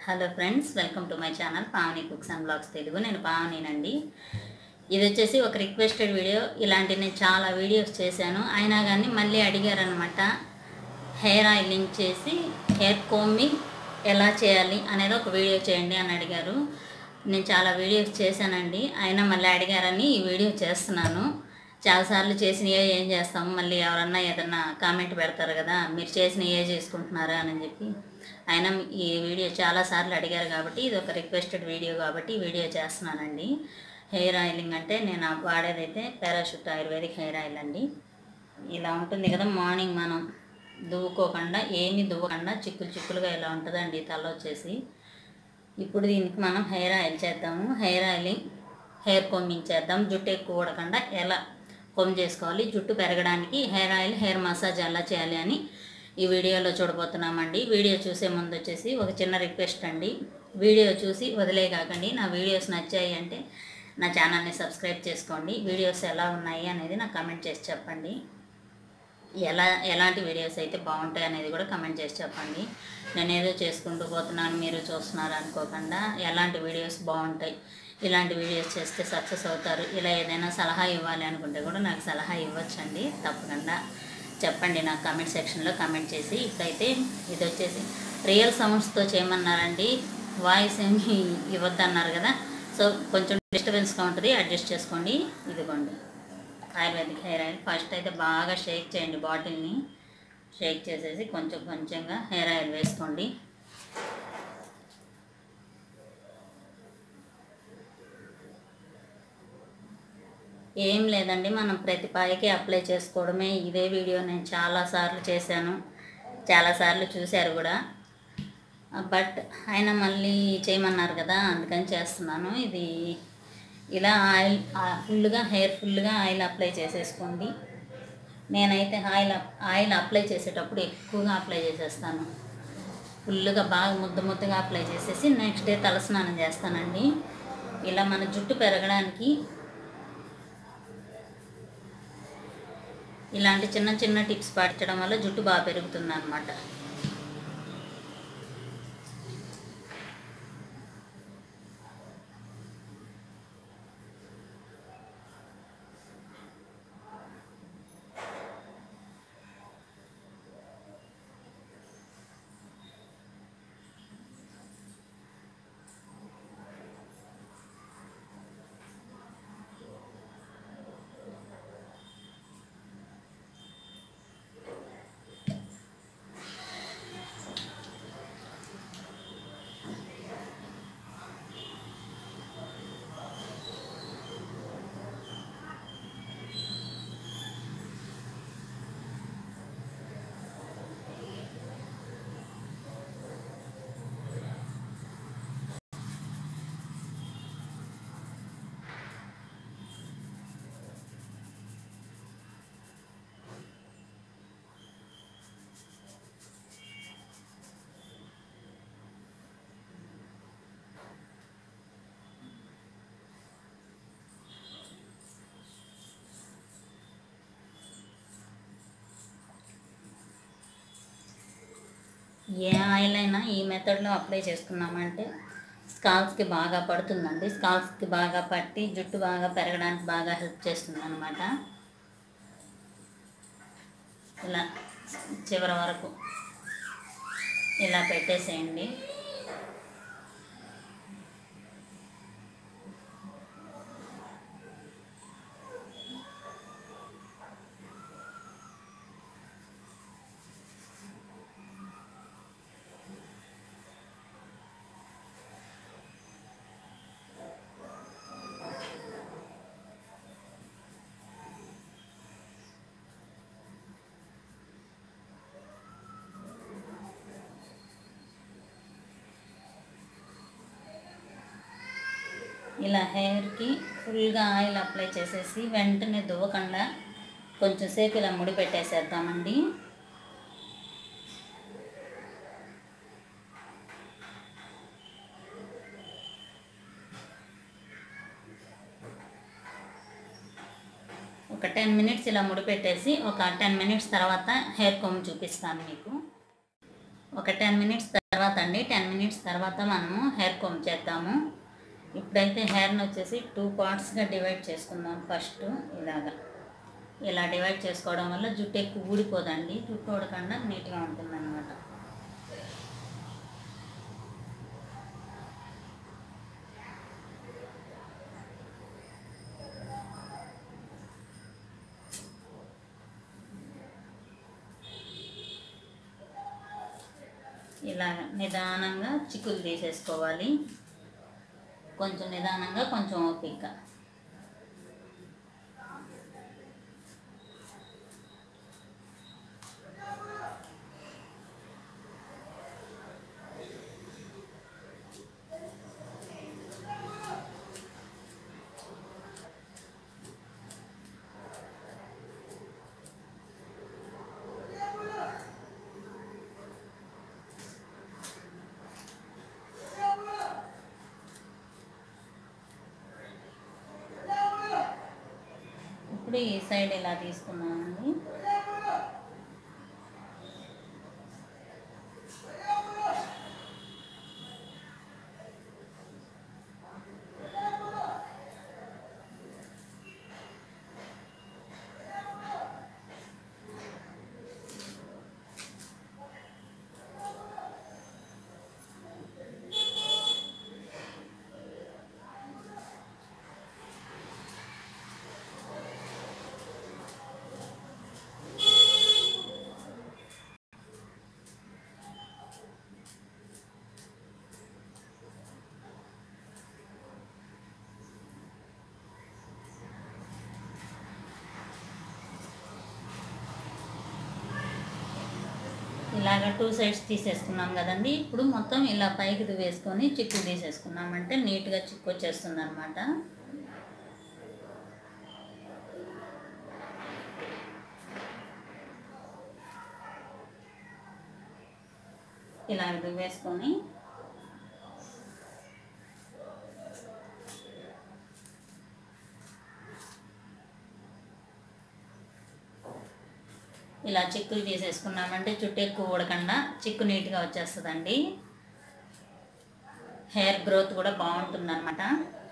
hello friends welcome to my channel Pavani cooks and blogs Telugu నేను పావనినండి ఇది వచ్చేసి ఒక రిక్వెస్టెడ్ వీడియో ఇలాంటి నేను చాలా వీడియోస్ చేశాను అయినా కానీ మళ్ళీ అడిగారనమాట హెయిర్ ఆయిలింగ్ చేసి హెయిర్ కోమింగ్ ఎలా చేయాలి అనేది ఒక వీడియో చేయండి అని అడిగారు నేను చాలా వీడియోస్ చేశానండి అయినా మళ్ళీ అడిగారని ఈ వీడియో చేస్తున్నాను చాలాసార్లు చేసినవే ఏం చేస్తాము మళ్ళీ ఎవరన్నా ఏదన్నా కామెంట్ పెడతారు కదా మీరు చేసినవి ఏ చేసుకుంటున్నారా అని చెప్పి అయినా ఈ వీడియో చాలాసార్లు అడిగారు కాబట్టి ఇది ఒక రిక్వెస్టెడ్ వీడియో కాబట్టి ఈ వీడియో చేస్తున్నానండి హెయిర్ ఆయిలింగ్ అంటే నేను వాడేదైతే పారాషూట్ ఆయుర్వేదిక్ హెయిర్ ఆయిల్ అండి ఇలా ఉంటుంది కదా మార్నింగ్ మనం దువ్వుకోకుండా ఏమీ దువ్వకుండా చిక్కులు చిక్కులుగా ఇలా ఉంటుందండి తల వచ్చేసి ఇప్పుడు దీనికి మనం హెయిర్ ఆయిల్ చేద్దాము హెయిర్ ఆయిలింగ్ హెయిర్ కొమ్మింగ్ చేద్దాం జుట్టు ఎక్కువ ఊడకుండా ఎలా కొమ్ చేసుకోవాలి జుట్టు పెరగడానికి హెయిర్ ఆయిల్ హెయిర్ మసాజ్ ఎలా చేయాలి అని ఈ వీడియోలో చూడబోతున్నామండి వీడియో చూసే ముందు వచ్చేసి ఒక చిన్న రిక్వెస్ట్ అండి వీడియో చూసి వదిలే కాకండి నా వీడియోస్ నచ్చాయి అంటే నా ఛానల్ని సబ్స్క్రైబ్ చేసుకోండి వీడియోస్ ఎలా ఉన్నాయి అనేది నాకు కమెంట్ చేసి చెప్పండి ఎలా ఎలాంటి వీడియోస్ అయితే బాగుంటాయి అనేది కూడా కమెంట్ చేసి చెప్పండి నేను ఏదో చేసుకుంటూ పోతున్నాను మీరు చూస్తున్నారు అనుకోకుండా ఎలాంటి వీడియోస్ బాగుంటాయి ఇలాంటి వీడియోస్ చేస్తే సక్సెస్ అవుతారు ఇలా ఏదైనా సలహా ఇవ్వాలి అనుకుంటే కూడా నాకు సలహా ఇవ్వచ్చండి తప్పకుండా చెప్పండి నాకు కామెంట్ సెక్షన్లో కామెంట్ చేసి ఇప్పుడైతే ఇది వచ్చేసి రియల్ సౌండ్స్తో చేయమన్నారండి వాయిస్ ఏమి ఇవ్వద్దన్నారు కదా సో కొంచెం డిస్టర్బెన్స్గా ఉంటుంది అడ్జస్ట్ చేసుకోండి ఇదిగోండి ఆయుర్వేదిక్ హెయిర్ ఆయిల్ ఫస్ట్ అయితే బాగా షేక్ చేయండి బాటిల్ని షేక్ చేసేసి కొంచెం కొంచెంగా హెయిర్ ఆయిల్ వేసుకోండి ఏం లేదండి మనం ప్రతి పాయకి అప్లై చేసుకోవడమే ఇదే వీడియో నేను చాలాసార్లు చేశాను చాలాసార్లు చూశారు కూడా బట్ ఆయన మళ్ళీ చేయమన్నారు కదా అందుకని చేస్తున్నాను ఇది ఇలా ఆయిల్ ఫుల్గా హెయిర్ ఫుల్గా ఆయిల్ అప్లై చేసేసుకోండి నేనైతే ఆయిల్ ఆయిల్ అప్లై చేసేటప్పుడు ఎక్కువగా అప్లై చేసేస్తాను ఫుల్గా బాగా ముద్ద ముద్దగా అప్లై చేసేసి నెక్స్ట్ డే తలస్నానం చేస్తానండి ఇలా మన జుట్టు పెరగడానికి ఇలాంటి చిన్న చిన్న టిప్స్ పాటించడం వల్ల జుట్టు బాగా పెరుగుతుంది అనమాట ఏ ఆయిల్ అయినా ఈ మెథడ్లో అప్లై చేసుకున్నామంటే స్కాల్స్కి బాగా పడుతుందండి స్కాల్స్కి బాగా పట్టి జుట్టు బాగా పెరగడానికి బాగా హెల్ప్ చేస్తుంది అనమాట ఇలా చివరి వరకు ఇలా పెట్టేసేయండి ఇలా హెయిర్కి ఫుల్గా ఆయిల్ అప్లై చేసేసి వెంటనే దువ్వకుండా కొంచెం సేపు ఇలా ముడి పెట్టేసేద్దామండి ఒక టెన్ మినిట్స్ ఇలా ముడి పెట్టేసి ఒక టెన్ మినిట్స్ తర్వాత హెయిర్ కొమ్ చూపిస్తాను మీకు ఒక టెన్ మినిట్స్ తర్వాత అండి టెన్ మినిట్స్ తర్వాత మనము హెయిర్ కోమ్ చేద్దాము ఇప్పుడైతే హెయిర్ని వచ్చేసి టూ పార్ట్స్గా డివైడ్ చేసుకుందాం ఫస్ట్ ఇలాగా ఇలా డివైడ్ చేసుకోవడం వల్ల జుట్టు ఎక్కువ ఊడిపోదండి జుట్టు ఊడకుండా నీట్గా ఉంటుంది అనమాట ఇలా నిదానంగా చిక్కులు తీసేసుకోవాలి కొంచెం నిదానంగా కొంచెం ఓపిక ఇప్పుడు ఈ సైడ్ ఇలా తీసుకున్నామండి ఇలాగ టూ సైడ్స్ తీసేసుకున్నాం కదండి ఇప్పుడు మొత్తం ఇలా పైకి వేసుకొని చిక్కు తీసేసుకున్నామంటే నీట్గా చిక్కు వచ్చేస్తుంది అనమాట ఇలా వేసుకొని ఇలా చిక్కులు తీసేసుకున్నామంటే చుట్టూ ఎక్కువ ఊడకుండా చిక్కు నీట్గా వచ్చేస్తుందండి హెయిర్ గ్రోత్ కూడా బాగుంటుంది అనమాట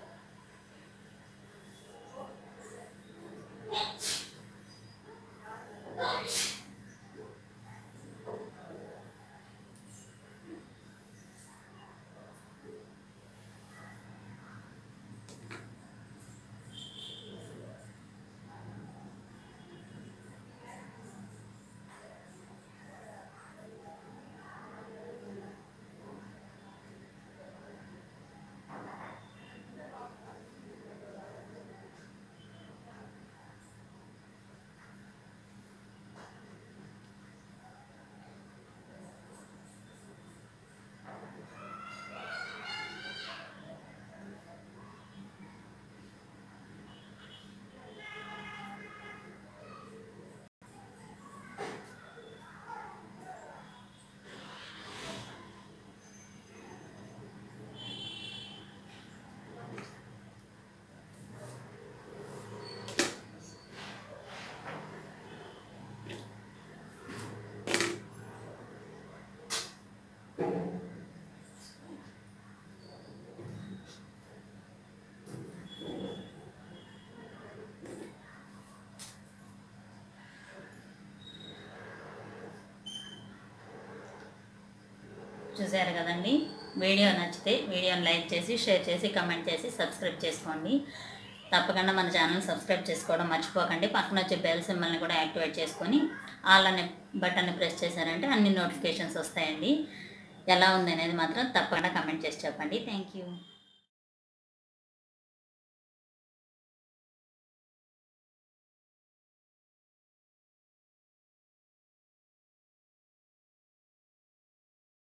చూసారు కదండి వీడియో నచ్చితే వీడియోని లైక్ చేసి షేర్ చేసి కమెంట్ చేసి సబ్స్క్రైబ్ చేసుకోండి తప్పకుండా మన ఛానల్ సబ్స్క్రైబ్ చేసుకోవడం మర్చిపోకండి పక్కన వచ్చే బెల్ సింబల్ని కూడా యాక్టివేట్ చేసుకొని ఆల్ అనే బటన్ని ప్రెస్ చేశారంటే అన్ని నోటిఫికేషన్స్ వస్తాయండి ఎలా ఉంది అనేది మాత్రం తప్పకుండా కమెంట్ చేసి చెప్పండి థ్యాంక్ యూ